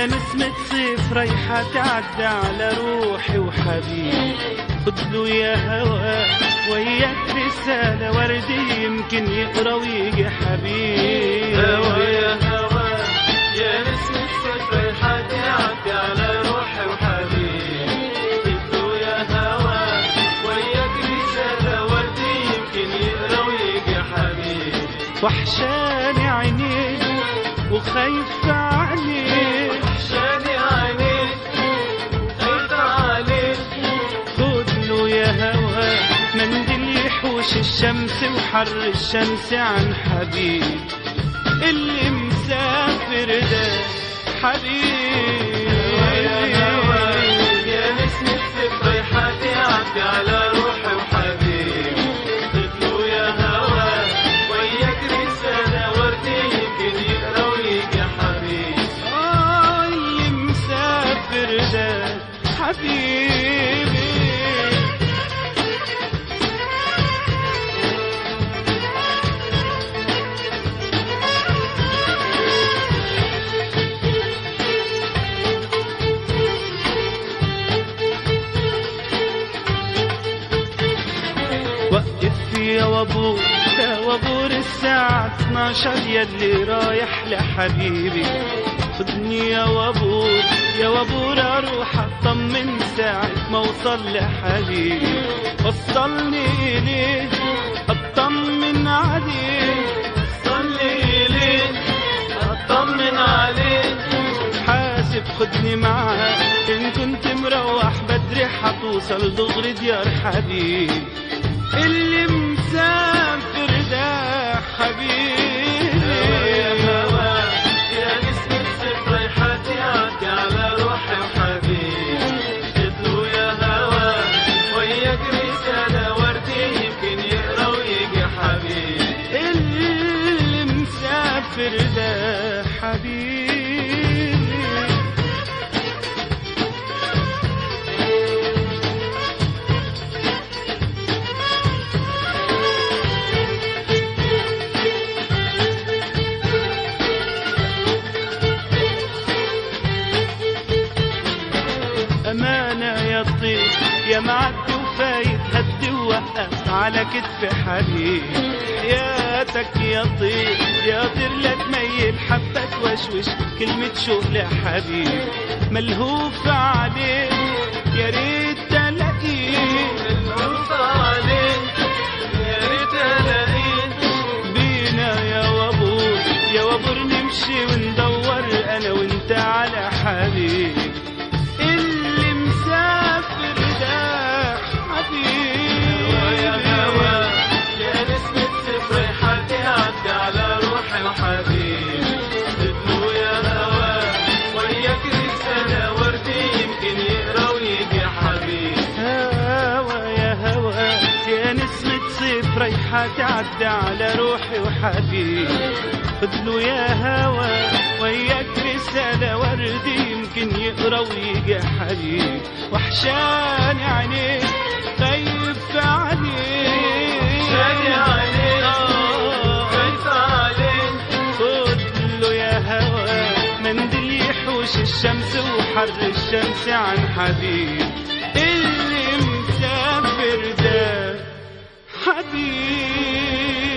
يا نسمة صيف رايحة تعدى على روحي وحبيبي خدله يا هوا وياك رسالة وردي يمكن يقرا ويجي حبيبي هوا يا هوا يا نسمة الصيف رايحة تعدي على روحي وحبيبي قلتله يا هوا وياك رسالة وردي يمكن يقرا ويجي حبيبي وحشاني عينيك وخايف عليك وحشاني عينيك خايفة عليك خدله يا هوا منديل يحوش الشمس وحر الشمس عن حبيب اللي مسافر ده حبيب يا نسمة الصيف رايحة تعدي على روحي وحبيبي قلتله يا هوا وياك رسالة وردي يمكن يقرا ويجي حبيبي آه اللي مسافر ده حبيبي وقف يا وابور يا وابور الساعة 12 يلي رايح لحبيبي خدني يا وابور يا وابور اروح اطمن ساعة ما اوصل لحبيبي وصلني اليه اطمن عليه صلي ليه اطمن عليك حاسب خدني معاك ان كنت مروح بدري حتوصل دغري ديار حبيب اللي مسافر ده حبيبي يا هوا يا نسمة الصيف رايحة تعدي على روحي وحبيبي قلتله يا هوا وياك رسالة وردي يمكن يقرا ويجي حبيبي اللي مسافر ده حبيبي أمانة يا طيب يا معدي وفايت هدي ووقف على كتف حبيب حياتك يا طيب يا طير لا تميل حبة توشوش كلمة شوق لحبيب ملهوف عليك يا ريت تلاقيه الموت عليك يا ريت الاقيك بينا يا وابور يا وابور نمشي وندور انا وانت على حبيب اللي مسافر ده يا هوا حبيبي يا نسمة الصيف رايحة تعدي على روحي وحبيبي قلتله يا هوا وياك رسالة وردي يمكن يقرا ويجي حبيبي هوا يا هوا يا نسمة صيف رايحة تعدي على روحي وحبيب خدله يا هوا وياك رسالة وردي يمكن يقرا ويجي حبيب وحشاني عينيك خايف عليك شادي عليك آه. خايفة عليك خدله يا هوا منديل يحوش الشمس وحر الشمس عن حبيب اللي مسافر ده حبيب